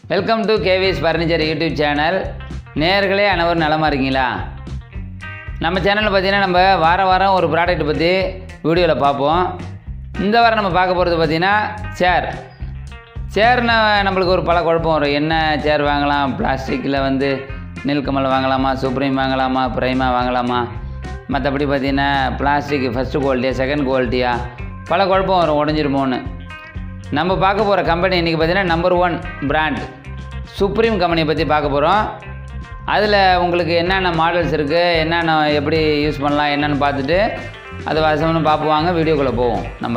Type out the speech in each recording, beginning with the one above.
welcome to KVS furniture YouTube channel நேர்களே அனைவரும் நலமா இருக்கீங்களா நம்ம சேனலில் பார்த்தீங்கன்னா நம்ம வார வாரம் ஒரு ப்ராடக்ட் பற்றி வீடியோவில் பார்ப்போம் இந்த வாரம் நம்ம பார்க்க போகிறது பார்த்தீங்கன்னா சேர் சேர்னா நம்மளுக்கு ஒரு பல குழப்பம் வரும் என்ன சேர் வாங்கலாம் பிளாஸ்டிக்கில் வந்து நீல்கமல் வாங்கலாமா சுப்ரீம் வாங்கலாமா பிரைமா வாங்கலாமா மற்றபடி பார்த்தீங்கன்னா பிளாஸ்டிக் ஃபஸ்ட்டு குவாலிட்டியா செகண்ட் குவாலிட்டியா பல குழப்பம் வரும் உடஞ்சிருமோன்னு நம்ம பார்க்க போகிற கம்பெனி இன்றைக்கி பார்த்தீங்கன்னா நம்பர் ஒன் பிராண்ட் சுப்ரீம் கம்பெனியை பற்றி பார்க்க போகிறோம் அதில் உங்களுக்கு என்னென்ன மாடல்ஸ் இருக்குது என்னென்ன எப்படி யூஸ் பண்ணலாம் என்னென்னு பார்த்துட்டு அது வசம்னு பார்ப்புவாங்க வீடியோக்குள்ளே போவோம் நம்ம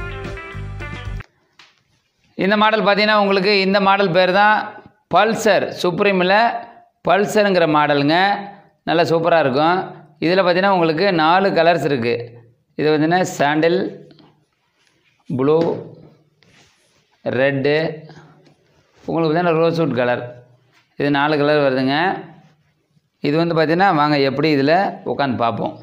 இந்த மாடல் பார்த்தீங்கன்னா உங்களுக்கு இந்த மாடல் பேர் தான் பல்சர் சுப்ரீமில் பல்சருங்கிற மாடலுங்க நல்லா சூப்பராக இருக்கும் இதில் பார்த்தீங்கன்னா உங்களுக்கு நாலு கலர்ஸ் இருக்குது இது பார்த்தீங்கன்னா சாண்டில் ப்ளூ ரெட்டு உங்களுக்கு பார்த்தீங்கன்னா ரோஸ்வுட் கலர் இது நாலு கலர் வருதுங்க இது வந்து பார்த்திங்கன்னா வாங்க எப்படி இதில் உட்காந்து பார்ப்போம்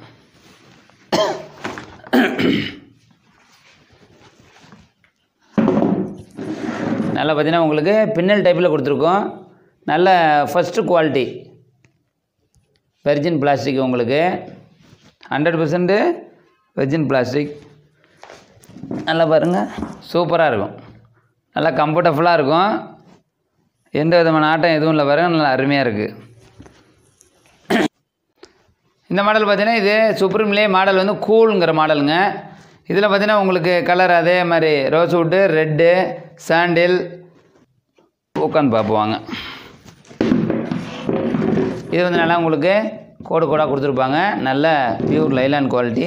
நல்லா பார்த்தீங்கன்னா உங்களுக்கு பின்னல் டைப்பில் கொடுத்துருக்கோம் நல்ல ஃபஸ்ட்டு குவாலிட்டி வெர்ஜின் பிளாஸ்டிக் உங்களுக்கு ஹண்ட்ரட் பர்சன்ட்டு வெர்ஜின் பிளாஸ்டிக் நல்லா பாருங்கள் சூப்பராக இருக்கும் நல்லா கம்ஃபர்டபுளாக இருக்கும் எந்த விதமான ஆட்டம் எதுவும் இல்லை பாருங்க நல்லா அருமையாக இருக்குது இந்த மாடல் பார்த்தீங்கன்னா இது சுப்ரீம்லேயே மாடல் வந்து கூலுங்கிற மாடலுங்க இதில் பார்த்தீங்கன்னா உங்களுக்கு கலர் அதே மாதிரி ரோஸ்வுட்டு ரெட்டு சாண்டில் உட்காந்து பார்ப்போம் இது வந்து நல்லா உங்களுக்கு கோடு கோடாக கொடுத்துருப்பாங்க நல்ல பியூர் லைலான் குவாலிட்டி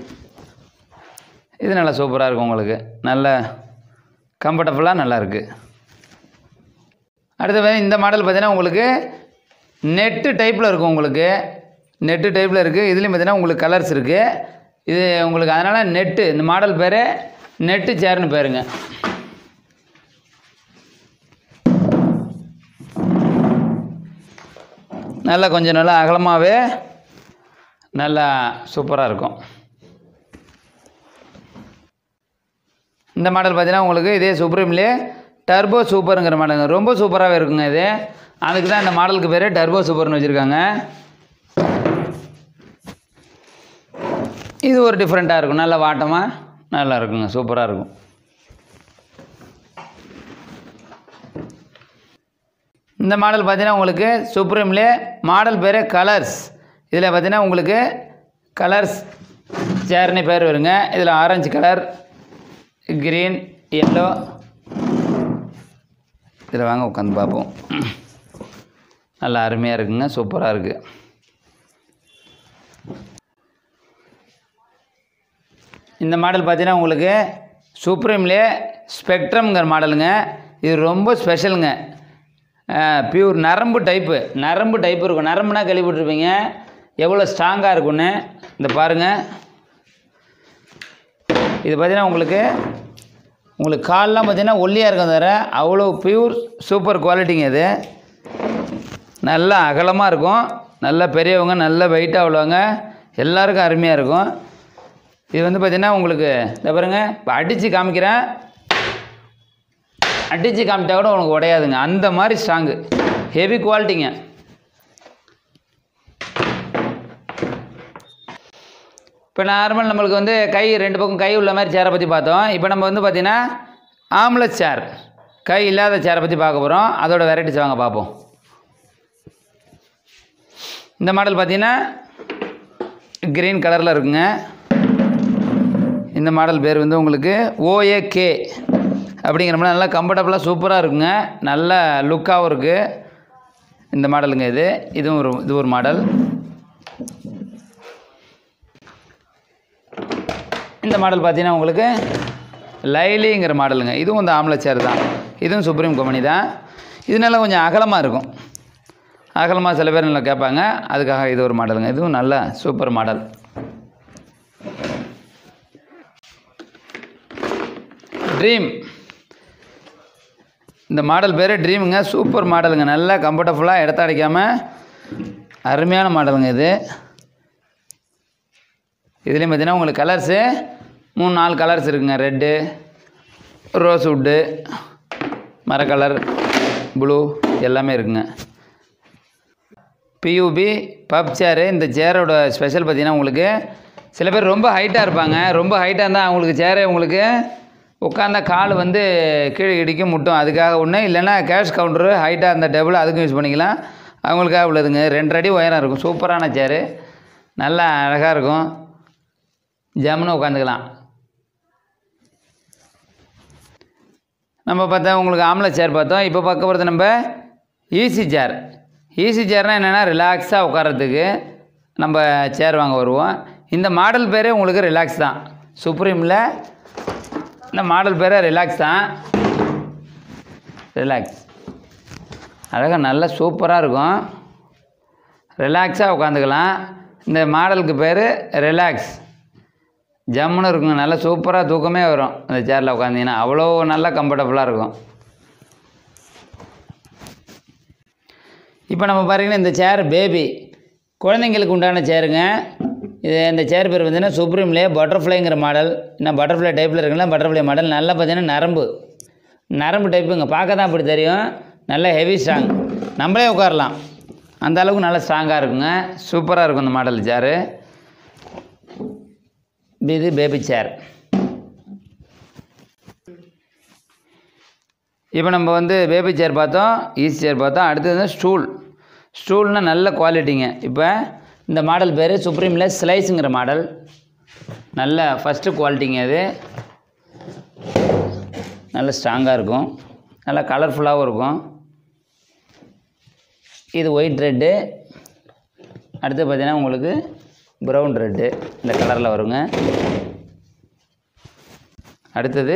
இது நல்லா சூப்பராக இருக்கும் உங்களுக்கு நல்ல கம்ஃபர்டபுளாக நல்லா இருக்குது அடுத்து வந்து இந்த மாடல் பார்த்தீங்கன்னா உங்களுக்கு நெட்டு டைப்பில் இருக்கும் உங்களுக்கு நெட்டு டைப்பில் இருக்குது இதுலேயும் பார்த்தீங்கன்னா உங்களுக்கு கலர்ஸ் இருக்குது இது உங்களுக்கு அதனால் நெட்டு இந்த மாடல் பேர் நெட்டு சேர்னு பேருங்க நல்லா கொஞ்சம் நல்லா அகலமாகவே நல்லா சூப்பராக இருக்கும் இந்த மாடல் பார்த்தீங்கன்னா உங்களுக்கு இதே சுப்ரீம்லேயே டர்போ சூப்பருங்கிற மாடலுங்க ரொம்ப சூப்பராகவே இருக்குங்க இது அதுக்கு தான் இந்த மாடலுக்கு பேர் டர்போ சூப்பர்னு வச்சுருக்காங்க இது ஒரு டிஃப்ரெண்ட்டாக இருக்கும் நல்ல வாட்டமாக நல்லா இருக்குங்க சூப்பராக இருக்கும் இந்த மாடல் பார்த்தீங்கன்னா உங்களுக்கு சுப்ரீம்லே மாடல் பேர் கலர்ஸ் இதில் பார்த்தீங்கன்னா உங்களுக்கு கலர்ஸ் சேர்னு பேர் வருங்க இதில் ஆரஞ்சு கலர் க்ரீன் எல்லோ இதில் வாங்க உட்காந்து பார்ப்போம் நல்லா அருமையாக இருக்குங்க சூப்பராக இருக்குது இந்த மாடல் பார்த்தீங்கன்னா உங்களுக்கு சுப்ரீம்லே ஸ்பெக்ட்ரம்ங்கிற மாடலுங்க இது ரொம்ப ஸ்பெஷலுங்க பியூர் நரம்பு டைப்பு நரம்பு டைப்பு இருக்கும் நரம்புனா கேள்விப்பட்டிருப்பீங்க எவ்வளோ ஸ்ட்ராங்காக இருக்கும்னு இந்த பாருங்கள் இது பார்த்தீங்கன்னா உங்களுக்கு உங்களுக்கு கால்லாம் பார்த்தீங்கன்னா ஒல்லியாக இருக்கும் தவிர அவ்வளோ பியூர் சூப்பர் குவாலிட்டிங்க இது நல்லா அகலமாக இருக்கும் நல்ல பெரியவங்க நல்ல வெயிட்டாக உள்ளவங்க எல்லாருக்கும் அருமையாக இருக்கும் இது வந்து பார்த்திங்கன்னா உங்களுக்கு இந்த பாருங்க இப்போ அடித்து காமிக்கிறேன் அடித்து காமிட்டா கூட உனக்கு உடையாதுங்க அந்த மாதிரி ஸ்ட்ராங்கு ஹெவி குவாலிட்டிங்க இப்போ நார்மல் நம்மளுக்கு வந்து கை ரெண்டு பக்கம் கை உள்ள மாதிரி சேரை பற்றி பார்த்தோம் இப்போ நம்ம வந்து பார்த்திங்கன்னா ஆம்லெட் சேர் கை இல்லாத சேரை பற்றி பார்க்க போகிறோம் அதோட வெரைட்டிஸ் வாங்க பார்ப்போம் இந்த மாடல் பார்த்தீங்கன்னா க்ரீன் கலரில் இருக்குங்க இந்த மாடல் பேர் வந்து உங்களுக்கு ஓஏகே அப்படிங்கிற மாதிரி நல்லா கம்ஃபர்டபுளாக சூப்பராக இருக்குங்க நல்ல லுக்காகவும் இருக்குது இந்த மாடலுங்க இது இதுவும் ஒரு இது ஒரு மாடல் இந்த மாடல் பார்த்தீங்கன்னா உங்களுக்கு லைலிங்கிற மாடலுங்க இதுவும் இந்த ஆம்ல சேர் தான் இதுவும் சுப்ரீம் கம்பெனி தான் இது நல்லா கொஞ்சம் அகலமாக இருக்கும் அகலமாக சில பேர் நல்லா கேட்பாங்க அதுக்காக இது ஒரு மாடலுங்க இதுவும் நல்ல சூப்பர் மாடல் ட்ரீம் இந்த மாடல் பேர் ட்ரீமுங்க சூப்பர் மாடலுங்க நல்லா கம்ஃபர்டபுளாக இடத்த அடைக்காமல் அருமையான மாடலுங்க இது இதுலேயும் பார்த்தீங்கன்னா உங்களுக்கு கலர்ஸு மூணு நாலு கலர்ஸ் இருக்குங்க ரெட்டு ரோஸ் வுட்டு மர கலர் ப்ளூ எல்லாமே இருக்குங்க பியூபி பப் சேரு இந்த சேரோட ஸ்பெஷல் பார்த்தீங்கன்னா உங்களுக்கு சில பேர் ரொம்ப ஹைட்டாக இருப்பாங்க ரொம்ப ஹைட்டாக இருந்தால் அவங்களுக்கு சேரே உங்களுக்கு உட்காந்தா கால் வந்து கீழே இடிக்கும் முட்டும் அதுக்காக ஒன்று இல்லைன்னா கேஷ் கவுண்டரு ஹைட்டாக இருந்த டேபிள் அதுக்கும் யூஸ் பண்ணிக்கலாம் அவங்களுக்காக உள்ளதுங்க ரெண்டு அடி உயரம் இருக்கும் சூப்பரான சேரு நல்லா அழகாக இருக்கும் ஜம்முன்னு உட்காந்துக்கலாம் நம்ம பார்த்தா உங்களுக்கு ஆம்லை சேர் பார்த்தோம் இப்போ பார்க்க போகிறது நம்ம ஈஸி சேர் ஈஸி சேர்னால் என்னென்னா ரிலாக்ஸாக உட்காரத்துக்கு நம்ம சேர் வாங்க வருவோம் இந்த மாடல் பேரே உங்களுக்கு ரிலாக்ஸ் தான் சுப்ரீமில் இந்த மாடல் பேரே ரிலாக்ஸ் தான் ரிலாக்ஸ் அழகாக நல்லா சூப்பராக இருக்கும் ரிலாக்ஸாக உட்காந்துக்கலாம் இந்த மாடலுக்கு பேர் ரிலாக்ஸ் ஜம்முன்னு இருக்குங்க நல்லா சூப்பராக தூக்கமே வரும் அந்த சேரில் உட்காந்திங்கன்னா அவ்வளோ நல்லா கம்ஃபர்டபுளாக இருக்கும் இப்போ நம்ம பாருங்கன்னா இந்த சேர் பேபி குழந்தைங்களுக்கு உண்டான சேருங்க இது இந்த சேர் பேர் பார்த்தீங்கன்னா சுப்ரீம்லேயே பட்டர்ஃப்ளைங்கிற மாடல் இன்னும் பட்டர்ஃப்ளை டைப்பில் இருக்குல்ல பட்டர்ஃப்ளை மாடல் நல்லா பார்த்தீங்கன்னா நரம்பு நரம்பு டைப்புங்க பார்க்க தான் அப்படி தெரியும் நல்ல ஹெவி ஸ்ட்ராங் நம்மளே உட்காரலாம் அந்த அளவுக்கு நல்லா ஸ்ட்ராங்காக இருக்குங்க சூப்பராக இருக்கும் இந்த மாடல் சேரு இது பேபி சேர் இப்போ நம்ம வந்து பேபி சேர் பார்த்தோம் ஈஸி சேர் பார்த்தோம் அடுத்தது வந்து ஸ்டூல் ஸ்டூல்னால் நல்ல குவாலிட்டிங்க இப்போ இந்த மாடல் பேர் சுப்ரீமில் ஸ்லைஸுங்கிற மாடல் நல்ல ஃபஸ்ட்டு குவாலிட்டிங்க அது நல்ல ஸ்ட்ராங்காக இருக்கும் நல்லா கலர்ஃபுல்லாகவும் இருக்கும் இது ஒயிட் ரெட்டு அடுத்து பார்த்தீங்கன்னா உங்களுக்கு ப்ரௌன் ரெட்டு இந்த கலரில் வருங்க அடுத்தது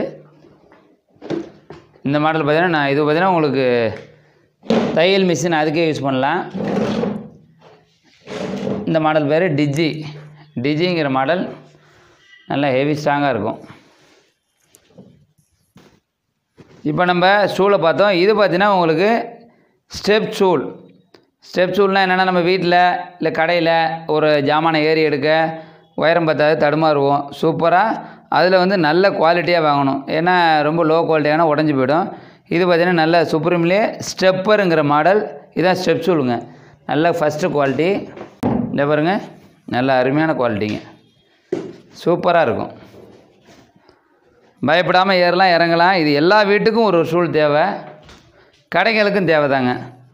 இந்த மாடல் பார்த்தீங்கன்னா நான் இது பார்த்தீங்கன்னா உங்களுக்கு தையல் மிஷின் அதுக்கே யூஸ் பண்ணலாம் இந்த மாடல் பேர் டிஜி டிஜிங்கிற மாடல் நல்லா ஹெவி ஸ்ட்ராங்காக இருக்கும் இப்போ நம்ம ஸ்டூலை பார்த்தோம் இது பார்த்தீங்கன்னா உங்களுக்கு ஸ்டெப் ஸ்டூல் ஸ்டெப் ஸ்டூல்னால் என்னென்னா நம்ம வீட்டில் இல்லை கடையில் ஒரு ஜாமானை ஏறி எடுக்க உயரம் பத்தாது தடுமாறுவோம் சூப்பராக அதில் வந்து நல்ல குவாலிட்டியாக வாங்கணும் ஏன்னா ரொம்ப லோ குவாலிட்டியான உடஞ்சி போயிடும் இது பார்த்திங்கன்னா நல்ல சுப்ரீம்லேயே ஸ்டெப்பருங்கிற மாடல் இதான் ஸ்டெப் ஸ்டூலுங்க நல்ல ஃபஸ்ட்டு குவாலிட்டி இந்த பாருங்க நல்ல அருமையான குவாலிட்டிங்க சூப்பராக இருக்கும் பயப்படாமல் ஏறலாம் இறங்கலாம் இது எல்லா வீட்டுக்கும் ஒரு ஸ்டூல் தேவை கடைகளுக்கும் தேவை தாங்க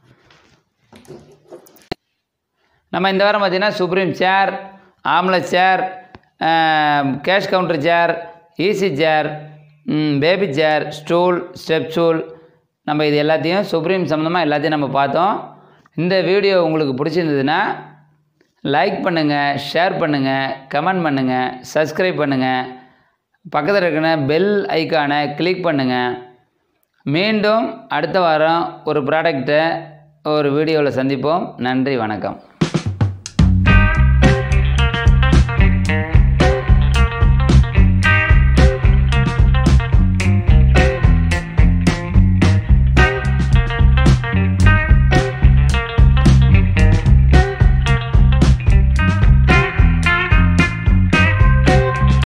நம்ம இந்த வாரம் பார்த்தீங்கன்னா சுப்ரீம் சேர் ஆம்லை chair cash counter chair easy chair baby chair stool step stool நம்ம இது எல்லாத்தையும் சுப்ரீம் சம்மந்தமாக எல்லாத்தையும் நம்ம பார்த்தோம் இந்த வீடியோ உங்களுக்கு பிடிச்சிருந்ததுன்னா லைக் பண்ணுங்கள் ஷேர் பண்ணுங்கள் கமெண்ட் பண்ணுங்கள் சப்ஸ்கிரைப் பண்ணுங்கள் பக்கத்தில் இருக்கிற பெல் ஐக்கானை கிளிக் பண்ணுங்கள் மீண்டும் அடுத்த வாரம் ஒரு ப்ராடக்டை ஒரு வீடியோவில் சந்திப்போம் நன்றி வணக்கம்